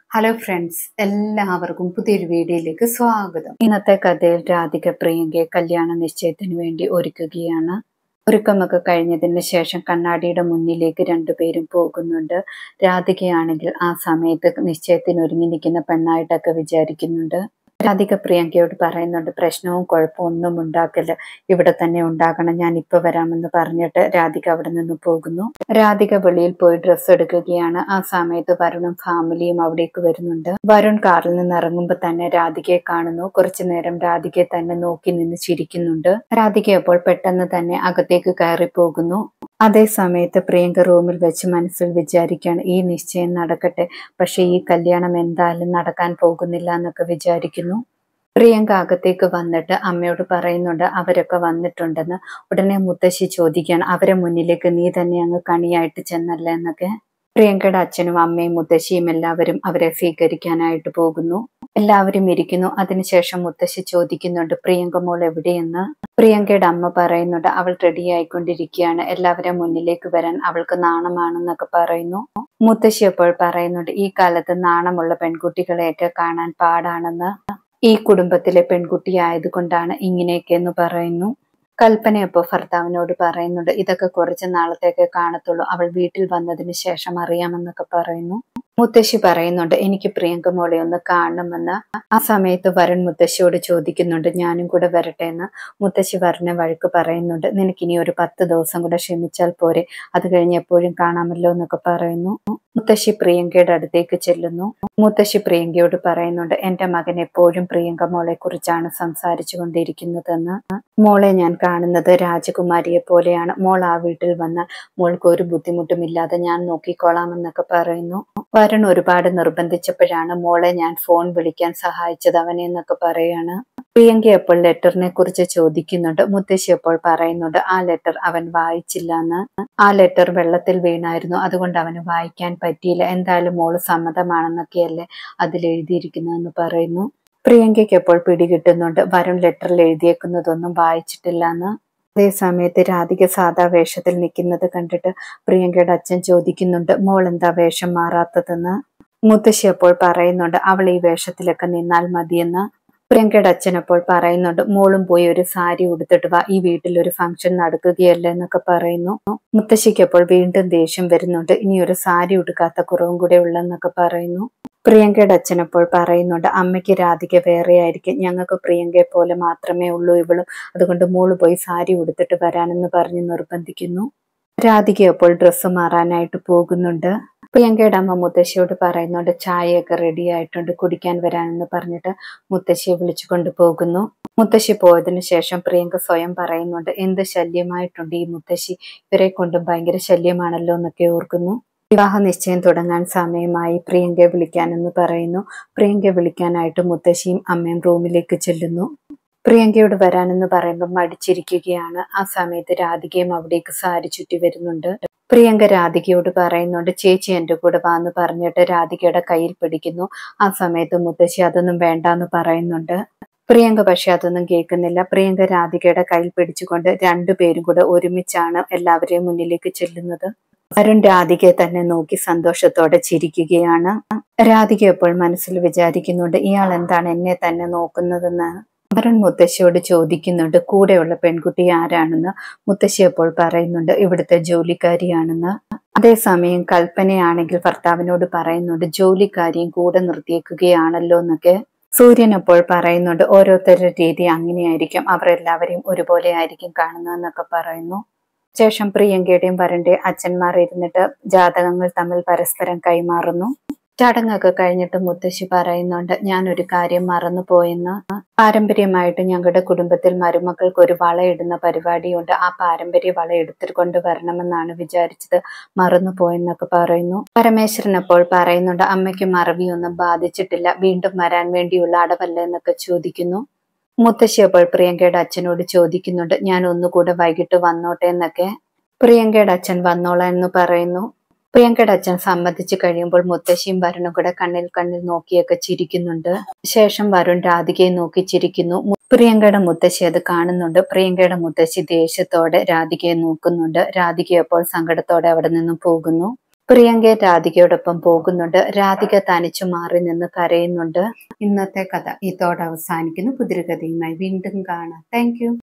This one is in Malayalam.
ഹലോ ഫ്രണ്ട്സ് എല്ലാവർക്കും പുതിയൊരു വീഡിയോയിലേക്ക് സ്വാഗതം ഇന്നത്തെ കഥയിൽ രാധിക പ്രിയങ്കയെ കല്യാണ നിശ്ചയത്തിന് വേണ്ടി ഒരുക്കുകയാണ് ഒരുക്കമൊക്കെ കഴിഞ്ഞതിന് ശേഷം കണ്ണാടിയുടെ മുന്നിലേക്ക് രണ്ടുപേരും പോകുന്നുണ്ട് രാധികയാണെങ്കിൽ ആ സമയത്ത് നിശ്ചയത്തിന് ഒരുങ്ങി നിൽക്കുന്ന പെണ്ണായിട്ടൊക്കെ വിചാരിക്കുന്നുണ്ട് രാധിക പ്രിയങ്കയോട് പറയുന്നുണ്ട് പ്രശ്നവും കുഴപ്പവും ഒന്നും ഉണ്ടാക്കല് ഇവിടെ തന്നെ ഉണ്ടാകണം ഞാൻ ഇപ്പൊ വരാമെന്ന് പറഞ്ഞിട്ട് രാധിക അവിടെ നിന്ന് പോകുന്നു രാധിക വെളിയിൽ പോയി ഡ്രസ്സ് എടുക്കുകയാണ് ആ സമയത്ത് വരുണും ഫാമിലിയും അവിടേക്ക് വരുന്നുണ്ട് വരുൺ കാറിൽ നിന്ന് ഇറങ്ങുമ്പോൾ തന്നെ രാധികയെ കാണുന്നു കുറച്ചു നേരം രാധികയെ തന്നെ നോക്കി നിന്ന് ചിരിക്കുന്നുണ്ട് രാധിക അപ്പോൾ പെട്ടെന്ന് തന്നെ അകത്തേക്ക് കയറി പോകുന്നു അതേ സമയത്ത് പ്രിയങ്ക റൂമിൽ വെച്ച് മനസ്സിൽ വിചാരിക്കുകയാണ് ഈ നിശ്ചയം നടക്കട്ടെ പക്ഷെ ഈ കല്യാണം എന്തായാലും നടക്കാൻ പോകുന്നില്ല എന്നൊക്കെ വിചാരിക്കുന്നു പ്രിയങ്ക അകത്തേക്ക് വന്നിട്ട് അമ്മയോട് പറയുന്നുണ്ട് അവരൊക്കെ വന്നിട്ടുണ്ടെന്ന് ഉടനെ മുത്തശ്ശി ചോദിക്കുകയാണ് അവരെ മുന്നിലേക്ക് നീ തന്നെ അങ്ങ് കണിയായിട്ട് ചെന്നല്ലേ എന്നൊക്കെ പ്രിയങ്കയുടെ അച്ഛനും അമ്മയും മുത്തശ്ശിയും എല്ലാവരും അവരെ സ്വീകരിക്കാനായിട്ട് പോകുന്നു എല്ലാവരും ഇരിക്കുന്നു അതിനുശേഷം മുത്തശ്ശി ചോദിക്കുന്നുണ്ട് പ്രിയങ്ക മോൾ എവിടെയെന്ന് പ്രിയങ്കയുടെ അമ്മ പറയുന്നുണ്ട് അവൾ റെഡി ആയിക്കൊണ്ടിരിക്കുകയാണ് എല്ലാവരും മുന്നിലേക്ക് വരാൻ അവൾക്ക് നാണമാണെന്നൊക്കെ പറയുന്നു മുത്തശ്ശി അപ്പോൾ പറയുന്നുണ്ട് ഈ കാലത്ത് നാണമുള്ള പെൺകുട്ടികളെയൊക്കെ കാണാൻ പാടാണെന്ന് ഈ കുടുംബത്തിലെ പെൺകുട്ടി ആയതുകൊണ്ടാണ് ഇങ്ങനെയൊക്കെ എന്ന് പറയുന്നു കൽപ്പന അപ്പോൾ ഭർത്താവിനോട് പറയുന്നുണ്ട് ഇതൊക്കെ കുറച്ച് നാളത്തേക്ക് കാണത്തുള്ളൂ അവൾ വീട്ടിൽ വന്നതിന് ശേഷം അറിയാമെന്നൊക്കെ പറയുന്നു മുത്തശ്ശി പറയുന്നുണ്ട് എനിക്ക് പ്രിയങ്ക മോളെ ഒന്ന് കാണണമെന്ന് ആ സമയത്ത് വരുൺ മുത്തശ്ശിയോട് ചോദിക്കുന്നുണ്ട് ഞാനും കൂടെ വരട്ടെ എന്ന് മുത്തശ്ശി വരുണെ വഴക്ക് പറയുന്നുണ്ട് നിനക്കിനി ഒരു പത്ത് ദിവസം കൂടെ ക്ഷമിച്ചാൽ പോരെ അത് കഴിഞ്ഞ് എപ്പോഴും കാണാമല്ലോ എന്നൊക്കെ പറയുന്നു മുത്തശ്ശി പ്രിയങ്കയുടെ അടുത്തേക്ക് ചെല്ലുന്നു മുത്തശ്ശി പ്രിയങ്കയോട് പറയുന്നുണ്ട് എന്റെ മകൻ എപ്പോഴും പ്രിയങ്ക മോളെ കുറിച്ചാണ് സംസാരിച്ചു കൊണ്ടിരിക്കുന്നതെന്ന് മോളെ ഞാൻ കാണുന്നത് രാജകുമാരിയെ പോലെയാണ് മോൾ ആ വീട്ടിൽ വന്നാൽ മോൾക്ക് ഒരു ബുദ്ധിമുട്ടുമില്ലാതെ ഞാൻ നോക്കിക്കോളാമെന്നൊക്കെ പറയുന്നു വരുൺ ഒരുപാട് നിർബന്ധിച്ചപ്പോഴാണ് മോളെ ഞാൻ ഫോൺ വിളിക്കാൻ സഹായിച്ചത് അവനെ എന്നൊക്കെ പറയാണ് പ്രിയങ്ക അപ്പോൾ ലെറ്ററിനെ കുറിച്ച് ചോദിക്കുന്നുണ്ട് മുത്തശ്ശി അപ്പോൾ പറയുന്നുണ്ട് ആ ലെറ്റർ അവൻ വായിച്ചില്ല എന്ന് ആ ലെറ്റർ വെള്ളത്തിൽ വീണായിരുന്നു അതുകൊണ്ട് അവന് വായിക്കാൻ പറ്റിയില്ല എന്തായാലും മോള് സമ്മതമാണെന്നൊക്കെയല്ലേ അതിൽ എഴുതിയിരിക്കുന്നതെന്ന് പറയുന്നു പ്രിയങ്കയ്ക്ക് അപ്പോൾ പിടികിട്ടുന്നുണ്ട് വരുൺ ലെറ്ററിൽ എഴുതിയേക്കുന്നതൊന്നും വായിച്ചിട്ടില്ല എന്ന് അതേ സമയത്ത് രാധിക സാധാ വേഷത്തിൽ നിൽക്കുന്നത് കണ്ടിട്ട് പ്രിയങ്കയുടെ അച്ഛൻ ചോദിക്കുന്നുണ്ട് മോൾ എന്താ വേഷം മാറാത്തതെന്ന് മുത്തശ്ശി അപ്പോൾ പറയുന്നുണ്ട് അവൾ ഈ വേഷത്തിലൊക്കെ നിന്നാൽ മതിയെന്ന് പ്രിയങ്കയുടെ അച്ഛൻ അപ്പോൾ പറയുന്നുണ്ട് മോളും പോയി ഒരു സാരി ഉടുത്തിട്ട് വാ ഈ വീട്ടിൽ ഒരു ഫംഗ്ഷൻ നടക്കുകയല്ലേ എന്നൊക്കെ പറയുന്നു മുത്തശ്ശിക്ക് അപ്പോൾ വീണ്ടും ദേഷ്യം വരുന്നുണ്ട് ഇനി ഒരു സാരി ഉടുക്കാത്ത കുറവും കൂടെ ഉള്ളെന്നൊക്കെ പറയുന്നു പ്രിയങ്കയുടെ അച്ഛൻ അപ്പോൾ പറയുന്നുണ്ട് അമ്മയ്ക്ക് രാധിക വേറെ ആയിരിക്കും ഞങ്ങൾക്ക് പ്രിയങ്കയെ പോലെ മാത്രമേ ഉള്ളൂ ഇവളും അതുകൊണ്ട് മോള് പോയി സാരി ഉടുത്തിട്ട് വരാനെന്ന് പറഞ്ഞ് നിർബന്ധിക്കുന്നു രാധിക അപ്പോൾ ഡ്രസ്സ് മാറാനായിട്ട് പോകുന്നുണ്ട് പ്രിയങ്കയുടെ അമ്മ മുത്തശ്ശിയോട് പറയുന്നുണ്ട് ചായയൊക്കെ റെഡി ആയിട്ടുണ്ട് കുടിക്കാൻ വരാനെന്ന് പറഞ്ഞിട്ട് മുത്തശ്ശിയെ വിളിച്ചു പോകുന്നു മുത്തശ്ശി പോയതിനു ശേഷം പ്രിയങ്ക സ്വയം പറയുന്നുണ്ട് എന്ത് ശല്യമായിട്ടുണ്ട് ഈ മുത്തശ്ശി ഇവരെ കൊണ്ടും ഭയങ്കര ശല്യമാണല്ലോ എന്നൊക്കെ ഓർക്കുന്നു വിവാഹ നിശ്ചയം തുടങ്ങാൻ സമയമായി പ്രിയങ്കയെ വിളിക്കാനെന്ന് പറയുന്നു പ്രിയങ്കയെ വിളിക്കാനായിട്ട് മുത്തശ്ശിയും അമ്മയും റൂമിലേക്ക് ചെല്ലുന്നു പ്രിയങ്കയോട് വരാനെന്ന് പറയുമ്പോൾ മടിച്ചിരിക്കുകയാണ് ആ സമയത്ത് രാധികയും അവിടേക്ക് സാരി ചുറ്റി വരുന്നുണ്ട് പ്രിയങ്ക രാധികയോട് പറയുന്നുണ്ട് ചേച്ചി എൻ്റെ കൂടെ വാന്ന് പറഞ്ഞിട്ട് രാധികയുടെ കയ്യിൽ പിടിക്കുന്നു ആ സമയത്ത് മുത്തശ്ശി അതൊന്നും വേണ്ടാന്ന് പറയുന്നുണ്ട് പ്രിയങ്ക പക്ഷെ അതൊന്നും കേൾക്കുന്നില്ല പ്രിയങ്ക രാധികയുടെ കയ്യിൽ പിടിച്ചുകൊണ്ട് രണ്ടുപേരും കൂടെ ഒരുമിച്ചാണ് എല്ലാവരെയും മുന്നിലേക്ക് ചെല്ലുന്നത് വരുൺ രാധികയെ തന്നെ നോക്കി സന്തോഷത്തോടെ ചിരിക്കുകയാണ് രാധിക എപ്പോൾ മനസ്സിൽ വിചാരിക്കുന്നുണ്ട് ഇയാൾ എന്താണ് എന്നെ തന്നെ നോക്കുന്നതെന്ന് വരുൺ മുത്തശ്ശിയോട് ചോദിക്കുന്നുണ്ട് കൂടെയുള്ള പെൺകുട്ടി ആരാണെന്ന് മുത്തശ്ശി അപ്പോൾ പറയുന്നുണ്ട് ഇവിടുത്തെ ജോലിക്കാരിയാണെന്ന് അതേസമയം കൽപ്പനയാണെങ്കിൽ ഭർത്താവിനോട് പറയുന്നുണ്ട് ജോലിക്കാരിയും കൂടെ നിർത്തിയേക്കുകയാണല്ലോ എന്നൊക്കെ സൂര്യൻ അപ്പോൾ പറയുന്നുണ്ട് ഓരോരുത്തരുടെ രീതി അങ്ങനെയായിരിക്കും അവർ എല്ലാവരെയും ഒരുപോലെ ആയിരിക്കും കാണുന്നതെന്നൊക്കെ പറയുന്നു ശേഷം പ്രിയങ്കയുടെയും വരന്റെയും അച്ഛന്മാർ ഇരുന്നിട്ട് ജാതകങ്ങൾ തമ്മിൽ പരസ്പരം കൈമാറുന്നു ചടങ്ങൊക്കെ കഴിഞ്ഞിട്ട് മുത്തശ്ശി പറയുന്നുണ്ട് ഞാൻ ഒരു കാര്യം മറന്നു പോയെന്ന് പാരമ്പര്യമായിട്ട് ഞങ്ങളുടെ കുടുംബത്തിൽ മരുമക്കൾക്ക് ഒരു വളയിടുന്ന പരിപാടിയുണ്ട് ആ പാരമ്പര്യ വള എടുത്തിട്ട് കൊണ്ടുവരണമെന്നാണ് വിചാരിച്ചത് മറന്നു പോയെന്നൊക്കെ പറയുന്നു പരമേശ്വരൻ അപ്പോൾ പറയുന്നുണ്ട് അമ്മയ്ക്ക് മറവിയൊന്നും ബാധിച്ചിട്ടില്ല വീണ്ടും വരാൻ വേണ്ടിയുള്ള അടവല്ല എന്നൊക്കെ ചോദിക്കുന്നു മുത്തശ്ശി അപ്പോൾ പ്രിയങ്കയുടെ അച്ഛനോട് ചോദിക്കുന്നുണ്ട് ഞാൻ ഒന്നുകൂടെ വൈകിട്ട് വന്നോട്ടെ എന്നൊക്കെ പ്രിയങ്കയുടെ അച്ഛൻ വന്നോളാം എന്ന് പറയുന്നു പ്രിയങ്കയുടെ അച്ഛൻ സമ്മതിച്ചു കഴിയുമ്പോൾ മുത്തശ്ശിയും വരുണും കൂടെ കണ്ണിൽ കണ്ണിൽ നോക്കിയൊക്കെ ചിരിക്കുന്നുണ്ട് ശേഷം വരുൺ രാധികയെ നോക്കി ചിരിക്കുന്നു പ്രിയങ്കയുടെ മുത്തശ്ശി അത് കാണുന്നുണ്ട് പ്രിയങ്കയുടെ മുത്തശ്ശി ദേഷ്യത്തോടെ രാധികയെ നോക്കുന്നുണ്ട് രാധിക അപ്പോൾ സങ്കടത്തോടെ അവിടെ നിന്നും പോകുന്നു പ്രിയങ്ക രാധികയോടൊപ്പം പോകുന്നുണ്ട് രാധിക തനിച്ചു മാറി നിന്ന് കരയുന്നുണ്ട് ഇന്നത്തെ കഥ ഇതോടെ അവസാനിക്കുന്നു പുതിരി കഥയുമായി വീണ്ടും കാണാം താങ്ക്